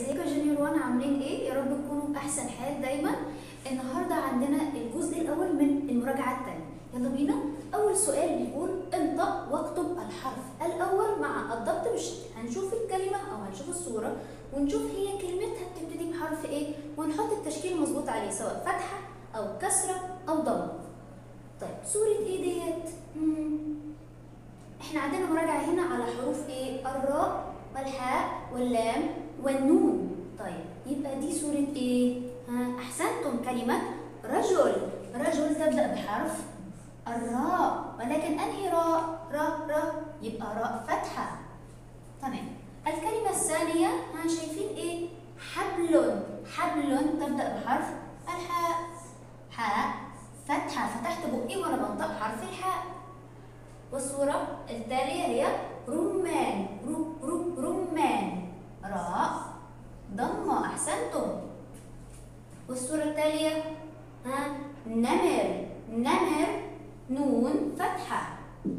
ازيكم يا جونيور وان عاملين ايه يا رب تكونوا باحسن حال دايما النهارده عندنا الجزء الاول من المراجعه الثانيه يلا بينا اول سؤال بيقول انطق واكتب الحرف الاول مع الضبط بالشكل هنشوف الكلمه او هنشوف الصوره ونشوف هي كلمتها بتبتدي بحرف ايه ونحط التشكيل المظبوط عليه سواء فتحه او كسره او ضمه طيب صوره ايه ديت مم. احنا عندنا مراجعه هنا على حروف ايه الراء والحاء واللام والنون طيب يبقى دي صورة ايه؟ ها أحسنتم كلمة رجل رجل تبدأ بحرف الراء ولكن أنهي راء؟ راء راء يبقى راء فتحة تمام الكلمة الثانية ها شايفين ايه؟ حبل حبل تبدأ بحرف الحاء حاء فتحة فتحت بقي وأنا بنطق حرف الحاء والصورة التالية هي رمان رو رو رمان راء ضمة أحسنتم والصورة التالية ها نمر نمر نون فتحة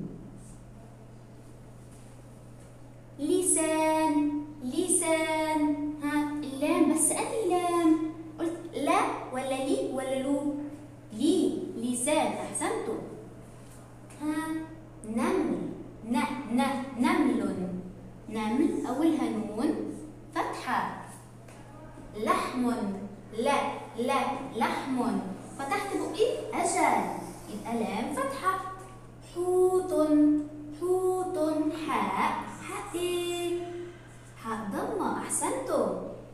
لسان لسان ها اللام بس أنهي لام قلت لا ولا لي ولا لو لي لسان أحسنتم ها نمل ن ن نمل نمل أولها نون فتحة لحم لا لا لحم فتحت بقي أجل يبقى لام فتحة حوت حوت حاء حاء إيه؟ حاء ضمة أحسنتم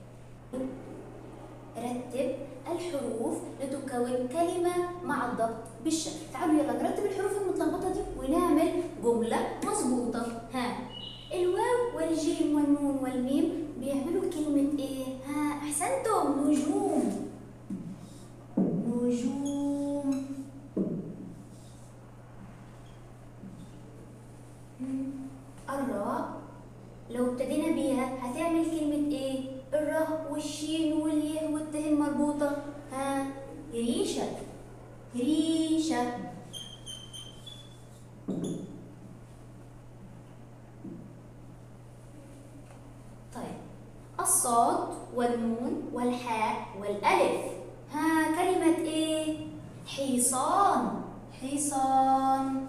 رتب الحروف لتكون كلمة مع الضبط بالشكل تعالوا يلا نرتب الحروف المتلخبطة دي ونعمل جملة مظبوطة ها الواو والجيم والنون والميم بيعملوا كلمة ايه؟ ها أحسنتم نجوم نجوم مم. الراء لو ابتدينا بيها هتعمل كلمة ايه؟ الراء والشين والياء والته المربوطة ها ريشة ريشة طيب الصاد والنون والحاء والألف ها كلمة ايه؟ حصان حصان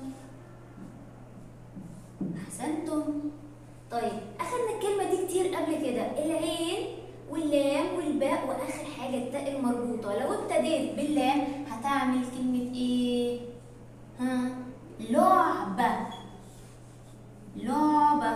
أحسنتم طيب أخدنا الكلمة دي كتير قبل كده العين واللام والباء وآخر حاجة التاء المربوطة لو ابتديت باللام هتعمل كلمة إيه؟ ها لعبة لعبة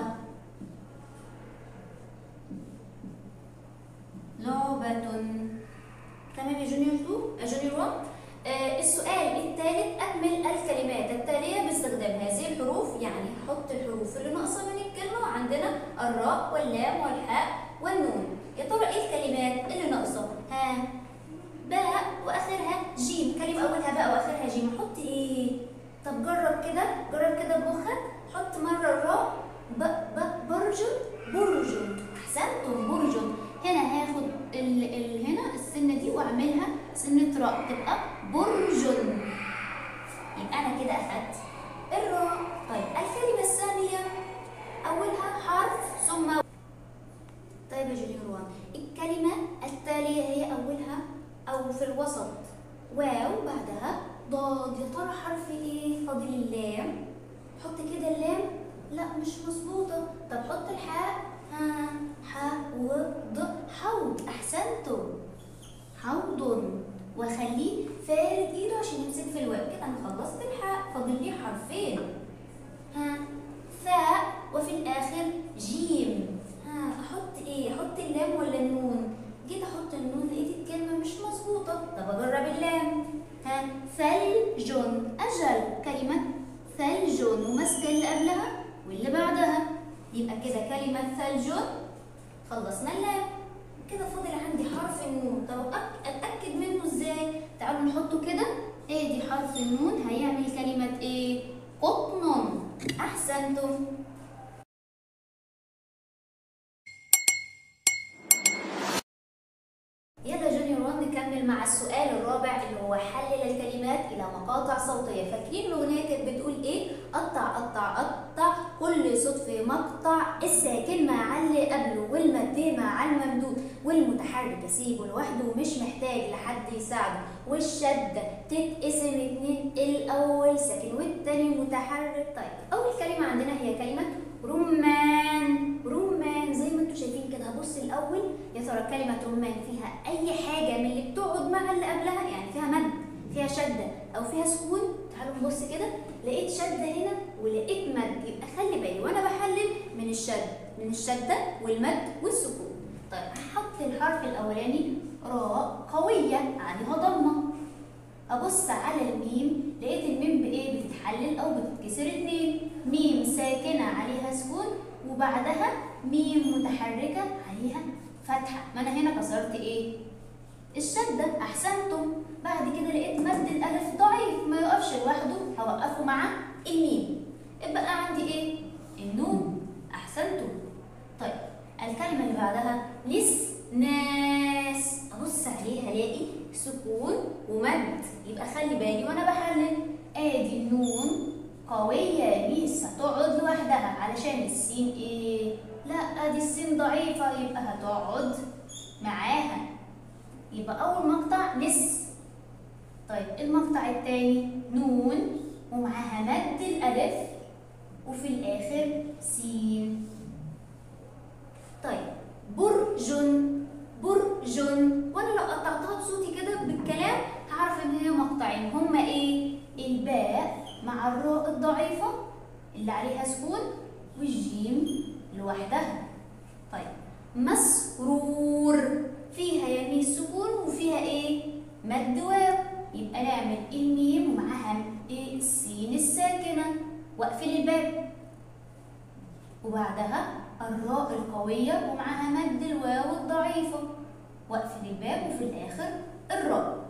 لعبة تمام يا جونيور 2 يا جونيور 1 آه السؤال الثالث أكمل الكلمات التالية باستخدام هذه الحروف يعني حط الحروف اللي ناقصة من الكلمة وعندنا الراء واللام والحاء والنون يا ترى ايه الكلمات اللي ناقصة؟ ها باء واخرها جيم كلمة اولها باء واخرها جيم حط ايه؟ طب جرب كده جرب كده بمخك حط مرة الراء ب ب برج برج احسنتم برج هنا هاخد ال ال هنا السنة دي واعملها سنة راء تبقى برج يبقى انا كده اخدت الراء طيب الكلمة الثانية اولها حرف ثم طيب يا جونيور وان الكلمة التالية هي أولها أو في الوسط واو بعدها ضاد يا ترى حرف إيه؟ فاضل اللام حط كده اللام لا مش مظبوطة طب حط الحاء ها حاء وض حوض أحسنتم حوض وخليه فارد ايده عشان يمسك في الواو كده انا خلصت الحاء فاضل لي حرفين ها ثاء وفي الاخر جيم ها احط ايه احط اللام ولا النون جيت احط النون لقيت الكلمه مش مظبوطه طب اجرب اللام ها ثلج اجل كلمه ثلج وماسكه اللي قبلها واللي بعدها يبقى كده كلمه ثلج خلصنا اللام كده فاضل عندي حرف النون طب أك- اتاكد منه ازاي تعالوا نحطه كده ايه دي حرف النون هيعمل كلمه ايه قطن احسنتم يلا جونيور 1 نكمل مع السؤال الرابع اللي هو حلل الكلمات الى مقاطع صوتيه فاكرين الاغنيه كانت بتقول ايه قطع قطع قطع كل كل صوت في مقطع الساكن مع اللي قبله والمد مع الممدود والمتحرك اسيبه لوحده ومش محتاج لحد يساعده والشدة تتقسم اتنين الأول ساكن والتاني متحرك طيب أول كلمة عندنا هي كلمة رمان رمان زي ما انتوا شايفين كده هبص الأول يا ترى كلمة رمان فيها أي حاجة من اللي بتقعد مع اللي قبلها يعني فيها مد فيها شدة أو فيها سكون تعالوا نبص كده لقيت شدة هنا ولقيت مد يبقى خلي بالي وأنا بحلل من الشد من الشدة والمد والسكون طيب هحط الحرف الأولاني راء قوية عليها ضمة أبص على الميم لقيت الميم بإيه بتتحلل أو بتتكسر اتنين ميم ساكنة عليها سكون وبعدها ميم متحركة عليها فتحة ما أنا هنا كسرت إيه الشدة أحسنتم بعد كده لقيت مد الألف ضعيف ما يقفش لوحده هوقفه مع الميم اتبقى عندي إيه النون أحسنتم طيب الكلمة اللي بعدها لس ناس أبص عليها ألاقي سكون ومد يبقى خلي بالي وأنا بحلل آدي النون قوية يا ميس هتقعد لوحدها علشان السين إيه؟ لا دي السين ضعيفة يبقى هتقعد معاها يبقى أول مقطع لس طيب المقطع التاني نون ومعاها مد الألف وفي الآخر سين طيب برج برج وانا لو قطعتها بصوتي كده بالكلام هعرف ان هي مقطعين هما ايه الباء مع الراء الضعيفه اللي عليها سكون والجيم لوحدها طيب مسرور فيها يمين سكون وفيها ايه مد واو يبقى نعمل الميم ومعاها ايه السين الساكنه واقفل الباب وبعدها الراء القوية ومعها مد الواو الضعيفة واقفل الباب وفي الآخر الراء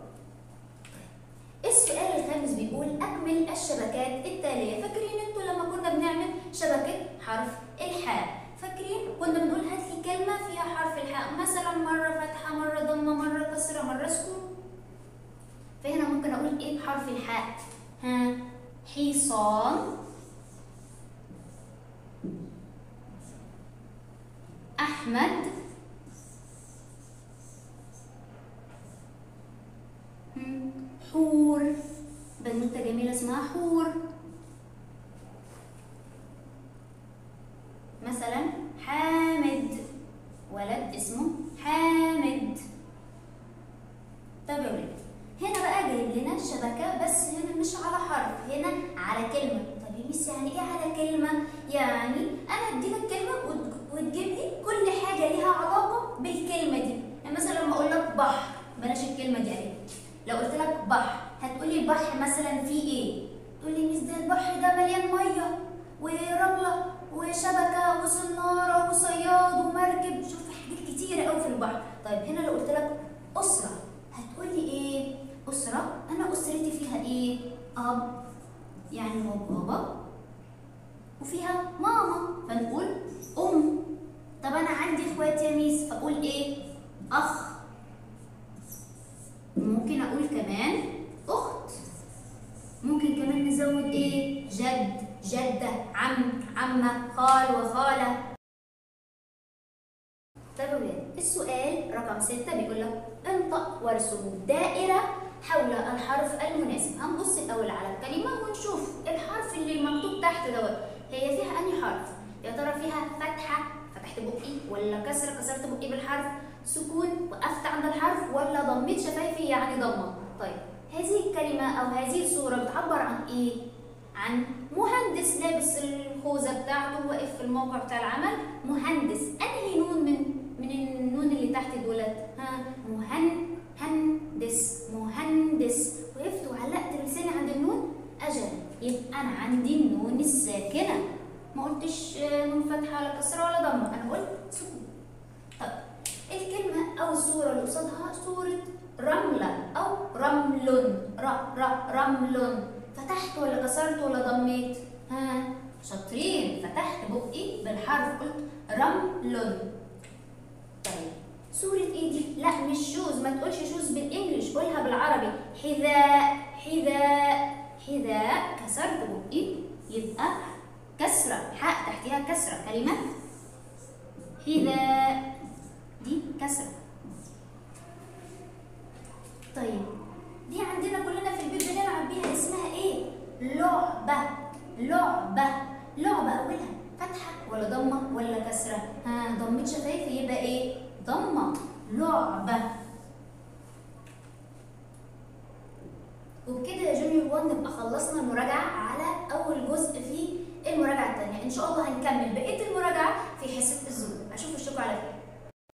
السؤال الخامس بيقول أكمل الشبكات التالية فاكرين انتوا لما كنا بنعمل شبكة حرف الحاء فاكرين كنا بنقول هات لي كلمة فيها حرف الحاء مثلا مرة فتحة مرة ضمة مرة كسرة مرة سكون فهنا ممكن أقول إيه بحرف الحاء ها حصان أحمد مم. حور بنوتة جميلة اسمها حور مثلا حامد ولد اسمه حامد طب يا ولاد هنا بقى جايب لنا شبكة بس هنا مش على حرف هنا على كلمة طب يا ميس يعني ايه على كلمة؟ يعني أنا أديلك كلمة وت- وتجيب لي كل حاجة ليها علاقة بالكلمة دي يعني مثلا لما أقول لك بحر بلاش الكلمة دي عليك لو قلت لك بحر هتقولي البحر مثلا فيه ايه؟ تقول لي ميس ده البحر ده مليان مية ورملة وشبكة وصنارة وصياد ومركب شوف حاجات كتيرة قوي في البحر طيب هنا لو قلت لك أسرة هتقولي ايه؟ أسرة أنا أسرتي فيها ايه؟ أب يعني هو بابا وفيها ماما فنقول أم طب أنا عندي إخوات يا ميس فأقول إيه؟ أخ ممكن أقول كمان أخت ممكن كمان نزود إيه؟ جد جدة عم عمة خال وخالة طب يا ولاد السؤال رقم ستة بيقول لك انطق وارسم دائرة حول الحرف المناسب هنبص الأول على الكلمة ونشوف الحرف اللي مكتوب تحت دوت هي فيها أنهي حرف يا ترى فيها فتحة فتحت بقي ولا كسرة كسرت بقي بالحرف سكون وقفت عند الحرف ولا ضميت شفايفي يعني ضمة طيب هذه الكلمة أو هذه الصورة بتعبر عن إيه؟ عن مهندس لابس الخوذة بتاعته واقف في الموقع بتاع العمل مهندس أنهي نون من من النون اللي تحت دولت ها مهن هندس مهندس وقفت وعلقت لساني عند النون أجل يبقى أنا عندي النون الساكنة ما قلتش آه، نون فتحة ولا كسرة ولا ضمة أنا قلت سكون طب الكلمة أو الصورة اللي قصادها صورة رملة أو رمل ر ر رمل فتحت ولا كسرت ولا ضميت؟ ها شاطرين فتحت بقي بالحرف قلت رمل طيب صورة ايه دي؟ لا مش شوز ما تقولش شوز بالانجلش قولها بالعربي حذاء حذاء حذاء كسرت بقي يبقى كسرة حق تحت تحتها كسرة كلمة حذاء دي كسرة طيب دي عندنا كلنا في البيت بنلعب بيها اسمها ايه؟ لعبة لعبة لعبة أولها فتحة ولا ضمة ولا كسرة؟ ها ضمة شفايف يبقى ايه؟ ضمة لعبة وبكده يا جونيور 1 نبقى خلصنا المراجعة على أول جزء في المراجعة التانية إن شاء الله هنكمل بقية المراجعة في حصة الزوم أشوف الشكر على خير